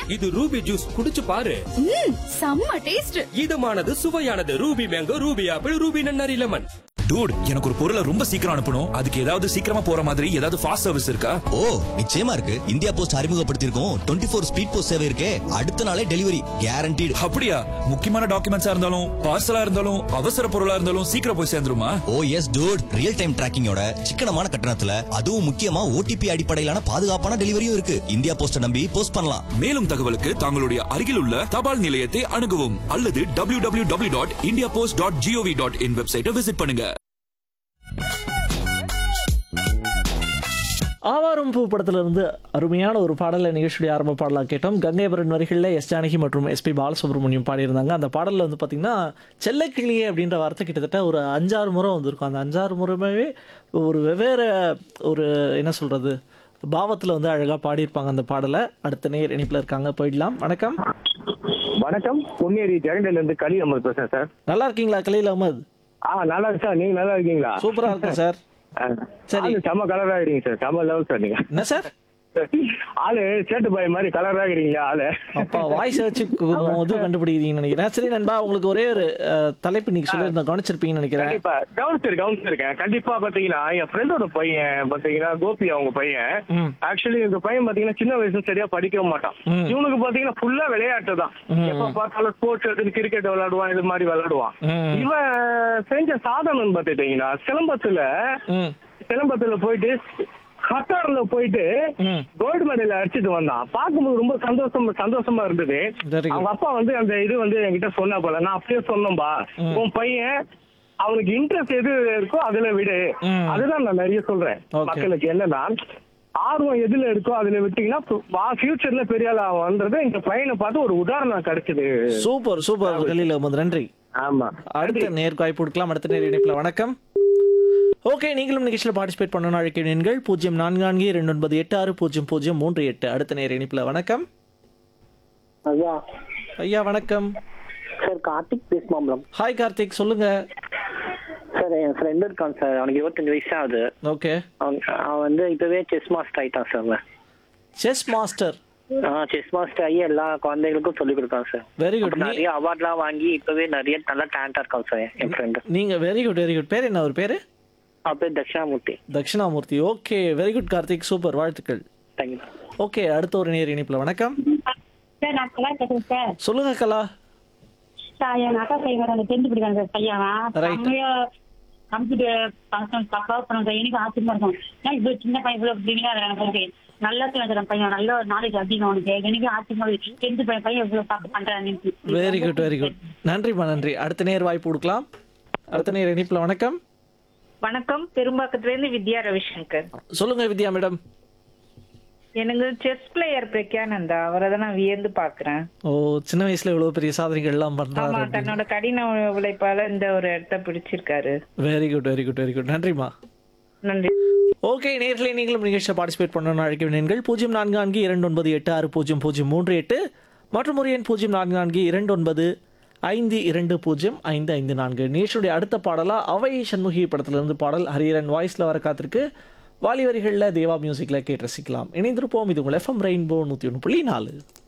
இது Ruby juice குடிச்சு பாரு ம் செம்ம டேஸ்ட் இதமானது சுவையானது Ruby mango Ruby apple Ruby நன்னாரி லெமன் டூட் எனக்கு ஒரு பொருளை ரொம்ப சீக்கிரம் அனுப்பணும் அதுக்கு ஏதாவது சீக்கிரமா போற மாதிரி ஏதாவது ஃபாஸ்ட் சர்வீஸ் இருக்கா ஓ நிச்சயமா இருக்கு இந்தியா போஸ்ட் அறிமுகப்படுத்தியிருக்கோம் டுவெண்ட்டி ஃபோர் ஸ்பீட் போஸ்ட் சேவை இருக்கே அடுத்த நாளே டெலிவரி கேரண்டீடு அப்படியா முக்கியமான டாக்குமெண்ட்ஸா இருந்தாலும் பார்சலா இருந்தாலும் அவசர பொருளா இருந்தாலும் சீக்கிரம் போய் சேர்ந்துருமா oh yes dude real time டிராக்கிங்கோட சிக்கனமான கட்டணத்துல அதுவும் முக்கியமா ஓடிபி அடிப்படையிலான பாதுகாப்பான டெலிவரியும் இருக்கு இந்தியா போஸ்ட நம்பி போஸ்ட் பண்ணலாம் மேலும் தகவலுக்கு தங்களுடைய அருகில் உள்ள தபால் நிலையத்தை அணுகவும் அல்லது W W W dot India post dot gov dot in வெப்சைட்டை விசிட் பண்ணுங்க ஆவாரம் பூ படத்துல இருந்து அருமையான ஒரு பாடலை நிகழ்ச்சியுடைய ஆரம்ப பாடலாக கேட்டோம் கங்கைபரன் வரிகளில் எஸ் ஜானகி மற்றும் எஸ்பி பாலசுப்ரமணியம் பாடியிருந்தாங்க அந்த பாடலில் வந்து பார்த்திங்கன்னா செல்லக்கிளியே அப்படின்ற வார்த்தை கிட்டத்தட்ட ஒரு அஞ்சாறு முறை வந்திருக்கும் அந்த அஞ்சாறு முறையுமே ஒரு வெவ்வேறு ஒரு என்ன சொல்கிறது பாவத்தில் வந்து அழகாக பாடியிருப்பாங்க அந்த பாடலை அடுத்த நேர் இணைப்பில் இருக்காங்க போயிடலாம் வணக்கம் வணக்கம் பொன்னேரி ஜெகண்டல இருந்து கலி அமர் பேசுறேன் சார் நல்லா இருக்கீங்களா கலீல் அகமது ஆ நல்லா இருக்கு சார் நீங்க நல்லா இருக்கீங்களா சூப்பராக இருக்கேன் சார் சரி. ஆளு செம கலரா இருக்கீங்க சார் செம லெவல் சார் நீங்க என்ன சார் ஆளு சேட்டு பாய் மாதிரி கலரா இருக்கிறீங்க ஆளு அப்பா வாய்ஸ் வச்சு இது கண்டுபிடிக்கிறீங்கன்னு நினைக்கிறேன் சரி நண்பா உங்களுக்கு ஒரே ஒரு அஹ், தலைப்பு நீங்க சொல்லியிருந்தேன் கவனிச்சிருப்பீங்கன்னு நினைக்கிறேன் கண்டிப்பா கவனிச்சிரு கவனிச்சிருக்கேன் கண்டிப்பா பாத்தீங்கன்னா என் ஃப்ரெண்டோட பையன் பாத்தீங்கன்னா கோபி அவங்க பையன் ம். ஆக்சுவலி இந்த பையன் பாத்தீங்கன்னா சின்ன வயசுல சரியா படிக்க மாட்டான் ம். இவனுக்கு பாத்தீங்கன்னா ஃபுல்லா விளையாட்டு தான் எப்ப பார்த்தாலும் ஸ்போர்ட்ஸ் எடுத்து கிரிக்கெட் விளையாடுவான் இது மாதிரி விளையாடுவான் ம். இவன் செஞ்ச சாதனம் பாத்துட்டீங்கன்னா சிலம்பத்துல ம் சிலம்பத்துல போயிட்டு கத்தார்ல போயிட்டு ம். கோல்டு மெடல் அடிச்சிட்டு வந்தான் பார்க்கும்போது ரொம்ப சந்தோஷம் சந்தோஷமா இருந்தது Very good. அவங்க அப்பா வந்து அந்த இது வந்து என்கிட்ட சொன்னா போல நான் அப்படியே சொன்னேன்பா உன் பையன் அவனுக்கு இன்ட்ரெஸ்ட் எது இருக்கோ அதுல விடு ம். அதுதான் நான் நிறைய சொல்றேன் Okay. மக்களுக்கு என்னன்னா ஆர்வம் எதுல இருக்கோ அதுல விட்டீங்கன்னா ஃபியூச்சர்ல பெரிய ஆள் ஆகும்ன்றது இந்த பையனை பார்த்து ஒரு உதாரணம் கிடைச்சது சூப்பர் சூப்பர் கலீல் அகமது நன்றி ஆமா அடுத்த நேர் வாய்ப்பு கொடுக்கலாம் அடுத்த நேர் இணைப்பில் வணக்கம் ஓகே நீங்களும் நிகழ்ச்சியில் பார்ட்டிசிபேட் பண்ணணும் அழைக்கிறீர்கள் பூஜ்ஜியம் நான்கு நான்கு இரண்டு ஒன்பது எட்டு ஆறு பூஜ்ஜியம் பூஜ்ஜியம் மூன்று எட்டு அடுத்த நேர் இணைப்பில் வணக்கம் ஐயா ஐயா வணக்கம் சார் கார்த்திக் பேசுமாம்பலம் ஹாய் கார்த்திக் சொல்லுங்க சார் என் ஃப்ரெண்டு இருக்கான் சார் அவனுக்கு இருபத்தஞ்சு வயசு ஆகுது ஓகே அவன் அவன் வந்து இப்பவே செஸ் மாஸ்டர் ஆயிட்டான் சார் அவன் செஸ் மாஸ்டர் ஆ செஸ் மாஸ்டர் ஆகி எல்லா குழந்தைகளுக்கும் சொல்லிக் கொடுக்கான் சார் வெரி குட் அப்புறம் நிறைய அவார்ட்லாம் வாங்கி இப்பவே நிறைய நல்ல டேலண்டா இருக்கான் சார் என் ஃப்ரெண்டு நீங்க வெரி குட் வெரி குட் பேர் என்ன ஒரு பேரு அவன் பேர் Dakshinamoorthy Dakshinamoorthy okay very good Karthik super வாழ்த்துக்கள் தேங்க்யூ ஓகே அடுத்த ஒரு நேர் இணைப்பில் வணக்கம் சார் நான் கலா பேசுறேன் சார் சொல்லுங்க கலா சார் என் அக்கா பையன் அந்த டென்த் படிக்கிறாங்க சார் பையன் Right. செம்மையா கம்ப்யூட்டர் ஃபங்க்ஷன் பக்காவா பண்ணுவோம் சார் எனக்கு ஆச்சரியமா இருக்கும் ஏன் இவ்வளவு சின்ன பையன் இவ்வளவு பிரிவியா எனக்கு ஓகே நல்லா சார் பையன் நல்ல நாலேஜ் அதிகம் அவனுக்கு எனக்கு ஆச்சரியமா இருக்கு டென்த் பையன் பையன் இவ்வளவு பார்க்க பண்றான்னு வெரி குட் வெரி குட் நன்றிம்மா நன்றி அடுத்த நேர் வாய்ப்பு கொடுக்கலாம் அடுத்த நேர் இணைப்பில் வணக்கம் வணக்கம் பெரும்பாக்கத்துல இருந்து வித்யா ரவிசங்கர் சொல்லுங்க வித்யா மேடம் எனக்கு செஸ் பிளேயர் பிரக்யானந்தா அவரை தான் நான் வியந்து பாக்குறேன் ஓ சின்ன வயசுல இவ்வளவு பெரிய சாதனைகள் எல்லாம் ஆமா பண்றாரு தன்னோட கடின உழைப்பால இந்த ஒரு இடத்த பிடிச்சிருக்காரு very good very good very good நன்றிம்மா நன்றி ஓகே நேர்களை நீங்களும் நிகழ்ச்சியை பார்ட்டிசிபேட் பண்ணணும்னு அழைக்க நீங்கள் பூஜ்ஜியம் நான்கு நான்கு இரண்டு ஒன்பது எட்டு ஆறு பூஜ்ஜியம் பூஜ்ஜியம் மூன்று எட்டு மற்றும் ஒரு எண் பூஜ்ஜியம் நான்கு நான்கு இரண்டு ஒன்பது ஐந்து இரண்டு பூஜ்ஜியம் ஐந்து ஐந்து நான்கு நேஷனுடைய அடுத்த பாடலா அவை சண்முகி படத்திலிருந்து பாடல் ஹரியரன் வாய்ஸ்ல வர காத்திருக்கு வாலி வரிகளில் தேவா மியூசிக்கில் கேட்டு ரசிக்கலாம் இணைந்திருப்போம் இது உங்கள் எஃப்எம் ரெயின்போ நூற்றி ஒன்று புள்ளி நாலு